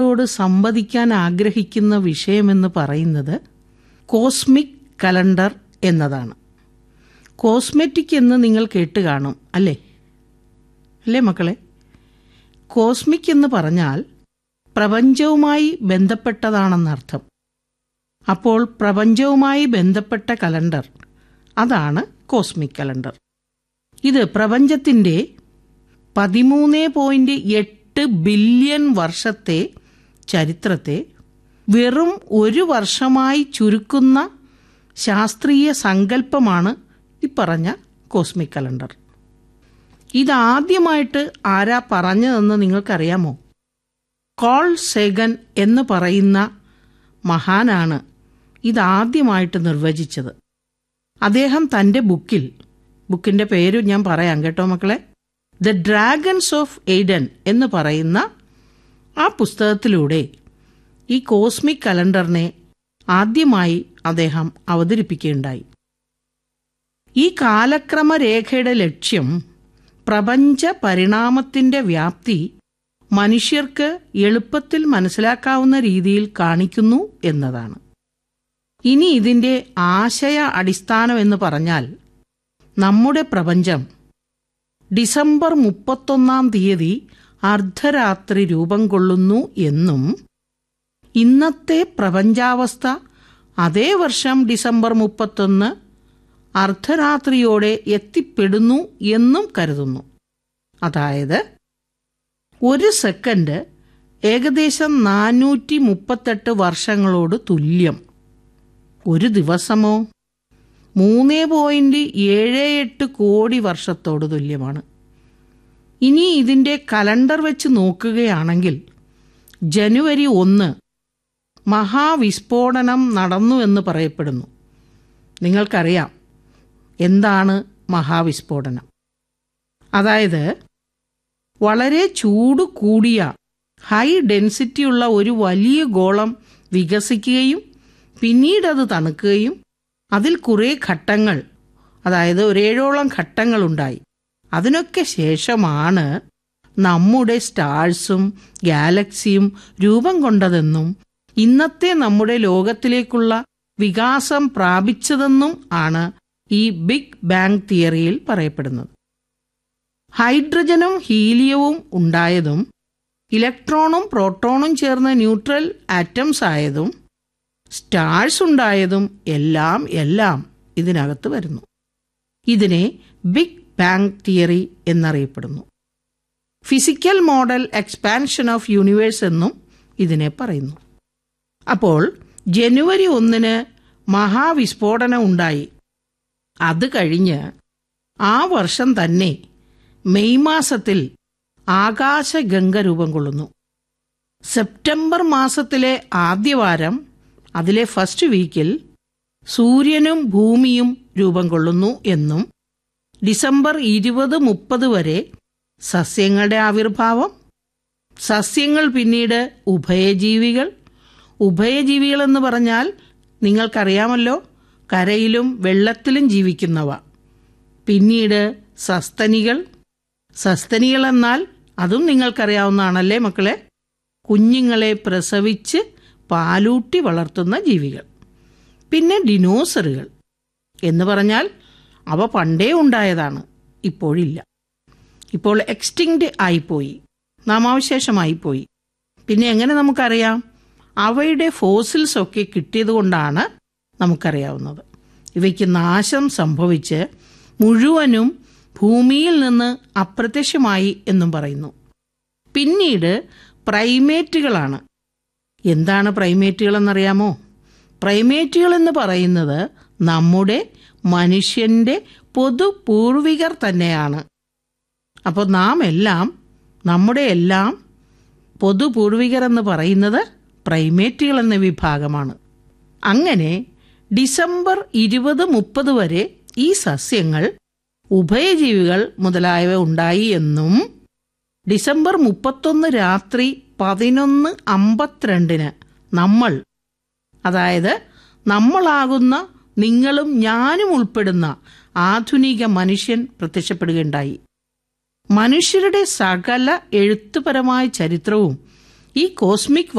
നിങ്ങളോട് സംവദിക്കാൻ ആഗ്രഹിക്കുന്ന വിഷയമെന്ന് പറയുന്നത് കോസ്മിക് കലണ്ടർ എന്നതാണ് കോസ്മെറ്റിക് എന്ന് നിങ്ങൾ കേട്ട് കാണും അല്ലേ അല്ലേ മക്കളെ കോസ്മിക് എന്ന് പറഞ്ഞാൽ പ്രപഞ്ചവുമായി ബന്ധപ്പെട്ടതാണെന്നർത്ഥം അപ്പോൾ പ്രപഞ്ചവുമായി ബന്ധപ്പെട്ട കലണ്ടർ അതാണ് കോസ്മിക് കലണ്ടർ ഇത് പ്രപഞ്ചത്തിൻ്റെ പതിമൂന്ന് പോയിന്റ് എട്ട് ബില്യൺ വർഷത്തെ ചരിത്രത്തെ വെറും ഒരു വർഷമായി ചുരുക്കുന്ന ശാസ്ത്രീയ സങ്കല്പമാണ് ഈ പറഞ്ഞ കോസ്മിക് കലണ്ടർ ഇതാദ്യമായിട്ട് ആരാ പറഞ്ഞതെന്ന് നിങ്ങൾക്കറിയാമോ കോൾ സെഗൻ എന്ന് പറയുന്ന മഹാനാണ് ഇതാദ്യമായിട്ട് നിർവചിച്ചത് അദ്ദേഹം തൻ്റെ ബുക്കിൽ ബുക്കിൻ്റെ പേര് ഞാൻ പറയാം കേട്ടോ മക്കളെ ദ ഡ്രാഗൺസ് ഓഫ് എയ്ഡൻ എന്ന് പറയുന്ന ആ പുസ്തകത്തിലൂടെ ഈ കോസ്മിക് കലണ്ടറിനെ ആദ്യമായി അദ്ദേഹം അവതരിപ്പിക്കുകയുണ്ടായി ഈ കാലക്രമരേഖയുടെ ലക്ഷ്യം പ്രപഞ്ച പരിണാമത്തിൻ്റെ വ്യാപ്തി മനുഷ്യർക്ക് എളുപ്പത്തിൽ മനസ്സിലാക്കാവുന്ന രീതിയിൽ കാണിക്കുന്നു എന്നതാണ് ഇനി ഇതിൻ്റെ ആശയ അടിസ്ഥാനം എന്ന് പറഞ്ഞാൽ നമ്മുടെ പ്രപഞ്ചം ഡിസംബർ മുപ്പത്തൊന്നാം തീയതി അർദ്ധരാത്രി രൂപം കൊള്ളുന്നു എന്നും ഇന്നത്തെ പ്രപഞ്ചാവസ്ഥ അതേ വർഷം ഡിസംബർ മുപ്പത്തൊന്ന് അർദ്ധരാത്രിയോടെ എത്തിപ്പെടുന്നു എന്നും കരുതുന്നു അതായത് ഒരു സെക്കൻഡ് ഏകദേശം നാനൂറ്റി മുപ്പത്തെട്ട് വർഷങ്ങളോട് തുല്യം ഒരു ദിവസമോ മൂന്ന് പോയിന്റ് ഏഴ് എട്ട് കോടി വർഷത്തോട് തുല്യമാണ് ഇനി ഇതിൻ്റെ കലണ്ടർ വെച്ച് നോക്കുകയാണെങ്കിൽ ജനുവരി ഒന്ന് മഹാവിസ്ഫോടനം നടന്നു എന്ന് പറയപ്പെടുന്നു നിങ്ങൾക്കറിയാം എന്താണ് മഹാവിസ്ഫോടനം അതായത് വളരെ ചൂട് കൂടിയ ഹൈ ഡെൻസിറ്റിയുള്ള ഒരു വലിയ ഗോളം വികസിക്കുകയും പിന്നീട് അത് തണുക്കുകയും അതിൽ കുറേ ഘട്ടങ്ങൾ അതായത് ഒരേഴോളം ഘട്ടങ്ങളുണ്ടായി അതിനൊക്കെ ശേഷമാണ് നമ്മുടെ സ്റ്റാർസും ഗാലക്സിയും രൂപം കൊണ്ടതെന്നും ഇന്നത്തെ നമ്മുടെ ലോകത്തിലേക്കുള്ള വികാസം പ്രാപിച്ചതെന്നും ആണ് ഈ ബിഗ് ബാങ് തിയറിയിൽ പറയപ്പെടുന്നത് ഹൈഡ്രജനും ഹീലിയവും ഉണ്ടായതും ഇലക്ട്രോണും പ്രോട്ടോണും ചേർന്ന് ന്യൂട്രൽ ആറ്റംസ് ആയതും സ്റ്റാർസ് ഉണ്ടായതും എല്ലാം എല്ലാം ഇതിനകത്ത് വരുന്നു ഇതിനെ ബിഗ് ബാങ് തിയറി എന്നറിയപ്പെടുന്നു physical model expansion of universe എന്നും ഇതിനെ പറയുന്നു അപ്പോൾ ജനുവരി ഒന്നിന് മഹാവിസ്ഫോടനം ഉണ്ടായി അത് കഴിഞ്ഞ് ആ വർഷം തന്നെ മെയ് മാസത്തിൽ ആകാശഗംഗ രൂപം കൊള്ളുന്നു സെപ്റ്റംബർ മാസത്തിലെ ആദ്യവാരം അതിലെ ഫസ്റ്റ് വീക്കിൽ സൂര്യനും ഭൂമിയും രൂപം കൊള്ളുന്നു എന്നും ഡിസംബർ ഇരുപത് മുപ്പത് വരെ സസ്യങ്ങളുടെ ആവിർഭാവം സസ്യങ്ങൾ പിന്നീട് ഉഭയജീവികൾ ഉഭയജീവികൾ എന്ന് പറഞ്ഞാൽ നിങ്ങൾക്കറിയാമല്ലോ കരയിലും വെള്ളത്തിലും ജീവിക്കുന്നവ പിന്നീട് സസ്തനികൾ സസ്തനികൾ എന്നാൽ അതും നിങ്ങൾക്കറിയാവുന്നതാണല്ലേ മക്കളെ കുഞ്ഞുങ്ങളെ പ്രസവിച്ച് പാലൂട്ടി വളർത്തുന്ന ജീവികൾ പിന്നെ ഡിനോസറുകൾ എന്ന് പറഞ്ഞാൽ അവ പണ്ടേ ഉണ്ടായതാണ് ഇപ്പോഴില്ല ഇപ്പോൾ എക്സ്റ്റിങ്ക്റ്റ് ആയിപ്പോയി നാമാവശേഷമായിപ്പോയി പിന്നെ എങ്ങനെ നമുക്കറിയാം അവയുടെ ഫോസിൽസ് ഒക്കെ കിട്ടിയതുകൊണ്ടാണ് നമുക്കറിയാവുന്നത് ഇവയ്ക്ക് നാശം സംഭവിച്ച് മുഴുവനും ഭൂമിയിൽ നിന്ന് അപ്രത്യക്ഷമായി എന്നും പറയുന്നു പിന്നീട് പ്രൈമേറ്റുകളാണ് എന്താണ് പ്രൈമേറ്റുകൾ എന്നറിയാമോ പ്രൈമേറ്റുകൾ എന്ന് പറയുന്നത് നമ്മുടെ മനുഷ്യന്റെ പൊതു പൂർവികർ തന്നെയാണ് അപ്പോൾ നാം എല്ലാം നമ്മുടെ എല്ലാം പൊതു പൂർവികർ എന്ന് പറയുന്നത് പ്രൈമേറ്റുകൾ എന്ന വിഭാഗമാണ് അങ്ങനെ ഡിസംബർ ഇരുപത് മുപ്പത് വരെ ഈ സസ്യങ്ങൾ ഉഭയജീവികൾ മുതലായവ ഉണ്ടായി എന്നും ഡിസംബർ മുപ്പത്തൊന്ന് രാത്രി പതിനൊന്ന് അമ്പത്തിരണ്ടിന് നമ്മൾ അതായത് നമ്മളാകുന്ന നിങ്ങളും ഞാനും ഉൾപ്പെടുന്ന ആധുനിക മനുഷ്യൻ പ്രത്യക്ഷപ്പെടുകയുണ്ടായി മനുഷ്യരുടെ സകല എഴുത്തുപരമായ ചരിത്രവും ഈ കോസ്മിക്